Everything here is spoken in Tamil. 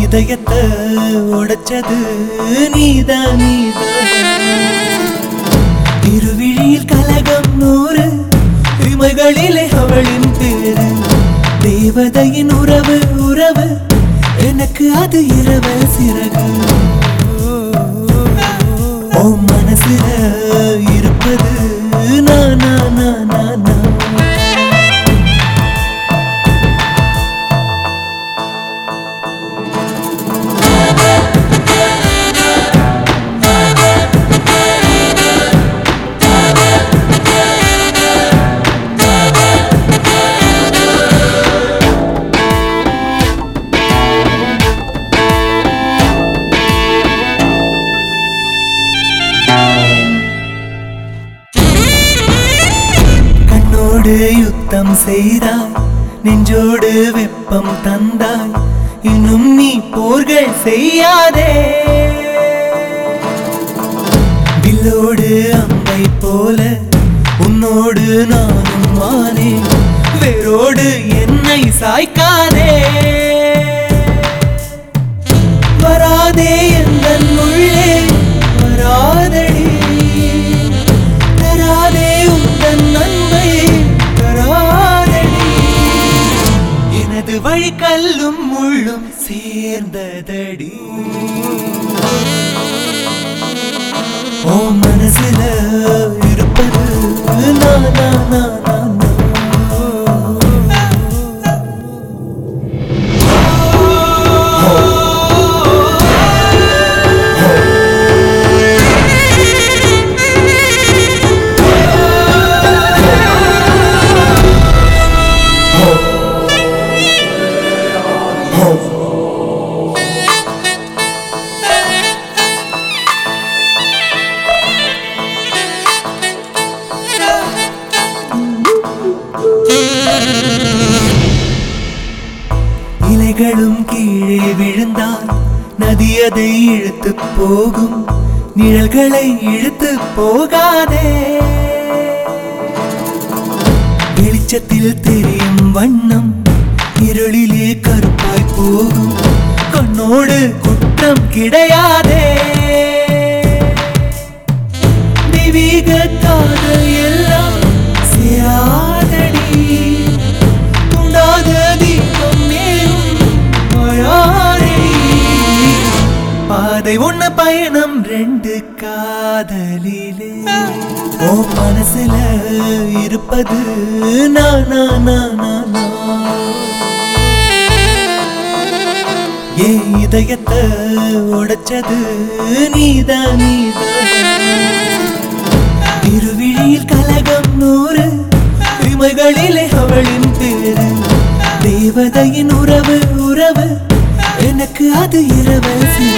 இதயத்தை உடைச்சது நீதான் நீதான் திருவிழியில் கலகம் நூறு இமைகளிலே அவளின் பேரு தேவதையின் உறவு உறவு எனக்கு அது இரவு சிறகு ஓ மனசுல இருப்பது நான் நான் நான் நான் நான் கண்ணோடு யுத்தம் செய்தாய் நெஞ்சோடு வெப்பம் தந்தாய் இன்னும் நீ போர்கள் செய்யாதே வில்லோடு அம்பை போல உன்னோடு நானும் மானே வேரோடு என்னை சாய்க்காதே வராதே எந்த உள்ளே வராதடி தராதே உந்தன் நன்மை தராதடி எனது வழி கல்லும் முள்ளும் சேர்ந்ததடி ஓ மனசுல இருப்பது நான் நான் நான் நான் நான். இலைகளும் கீழே விழுந்தால் நதி அதை இழுத்து போகும் நிழல்களை இழுத்து போகாதே வெளிச்சத்தில் தெரியும் வண்ணம் இருளிலே கருப்பாய் போகும் கண்ணோடு குற்றம் கிடையாதே தெய்வீக காதல் எல்லாம் சேராதடி உண்டாத தீபம் மேலும் வாழாதடி. பாதை ஒண்ணு பயணம் ரெண்டு காதலிலே ஓ மனசுல இருப்பது நான் நான் நான் நான் நான். என் இதயத்தை உடைச்சது நீதான் நீதான் திருவிழியில் கலகம் நூறு இமைகளிலே அவளின் பேரு தேவதையின் உறவு உறவு எனக்கு அது இரவு சிறு